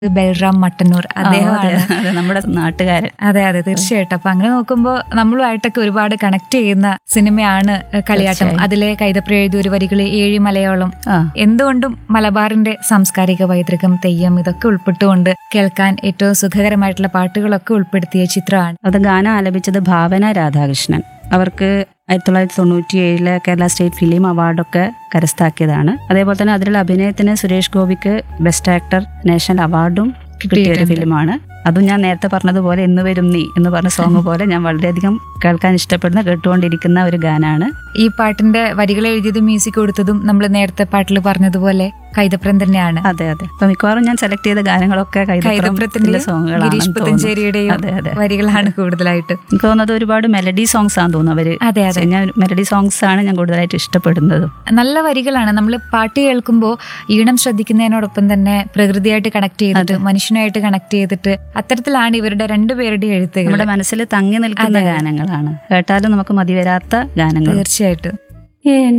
ബൽറാം മട്ടന്നൂർ അതെ അദ്ദേഹമാണ് അതെ നമ്മുടെ നാട്ടുകാരൻ അതെ അതെ തീർച്ചയായിട്ടും അപ്പൊ അങ്ങനെ നോക്കുമ്പോൾ നമ്മളുമായിട്ടൊക്കെ ഒരുപാട് കണക്ട് ചെയ്യുന്ന സിനിമയാണ് കളിയാട്ടം തീർച്ചയായും. അതിലെ കൈതപ്ര എഴുതിയ ഒരു വരികള് ഏഴ് മലയോളം ആ എന്തുകൊണ്ടും മലബാറിന്റെ സാംസ്കാരിക പൈതൃകം തെയ്യം ഇതൊക്കെ ഉൾപ്പെട്ടുകൊണ്ട് കേൾക്കാൻ ഏറ്റവും സുഖകരമായിട്ടുള്ള പാട്ടുകളൊക്കെ ഉൾപ്പെടുത്തിയ ചിത്രമാണ് അത് ഗാനം ആലപിച്ചത് ഭാവന രാധാകൃഷ്ണൻ അവർക്ക് ആയിരത്തി തൊള്ളായിരത്തി തൊണ്ണൂറ്റി ഏഴിലെ കേരള സ്റ്റേറ്റ് ഫിലിം അവാർഡൊക്കെ കരസ്ഥമാക്കിയതാണ് അതേപോലെ തന്നെ അതിലുള്ള അഭിനയത്തിന് സുരേഷ് ഗോപിക്ക് ബെസ്റ്റ് ആക്ടർ നാഷണൽ അവാർഡും കിട്ടിയ ഒരു കിട്ടിയിട്ടുണ്ട്. ഫിലിമാണ് അതും ഞാൻ നേരത്തെ പറഞ്ഞതുപോലെ എന്ന് വരും നീ എന്ന് പറഞ്ഞ സോങ് പോലെ ഞാൻ വളരെയധികം കേൾക്കാൻ ഇഷ്ടപ്പെടുന്ന കേട്ടുകൊണ്ടിരിക്കുന്ന ഒരു ഗാനാണ് ഈ പാട്ടിന്റെ വരികൾ എഴുതിയതും മ്യൂസിക് കൊടുത്തതും നമ്മൾ നേരത്തെ പാട്ടിൽ പറഞ്ഞതുപോലെ കൈതപ്രം തന്നെയാണ് അതെ അതെ അപ്പൊ മിക്കവാറും ഞാൻ സെലക്ട് ചെയ്ത ഗാനങ്ങളൊക്കെ കൈതപ്രത്തിന്റെ കൈതപ്രത്തിന്റെ ഗിരീഷ് സോങ്ങുകളാണ് പുത്തഞ്ചേരിയുടെയും അതെ അതെ വരികളാണ് കൂടുതലായിട്ട് എനിക്ക് തോന്നുന്നത് ഒരുപാട് മെലഡി സോങ്സ് ആണെന്ന് തോന്നുന്നു അവര് അതെ അതെ ഞാൻ മെലഡി സോങ്സ് ആണ് ഞാൻ കൂടുതലായിട്ട് ഇഷ്ടപ്പെടുന്നത് നല്ല വരികളാണ് നമ്മൾ പാട്ട് കേൾക്കുമ്പോൾ ഈണം ശ്രദ്ധിക്കുന്നതിനോടൊപ്പം തന്നെ പ്രകൃതിയായിട്ട് കണക്ട് ചെയ്തിട്ട് മനുഷ്യനുമായിട്ട് കണക്ട് ചെയ്തിട്ട് അത്തരത്തിലാണ് ഇവരുടെ രണ്ടുപേരുടെ എഴുത്തുകൾ നമ്മുടെ മനസ്സിൽ തങ്ങി നിൽക്കുന്ന ഗാനങ്ങളാണ് കേട്ടാലും നമുക്ക് മതിവരാത്ത ഗാനങ്ങൾ തീർച്ചയായിട്ടും എൻ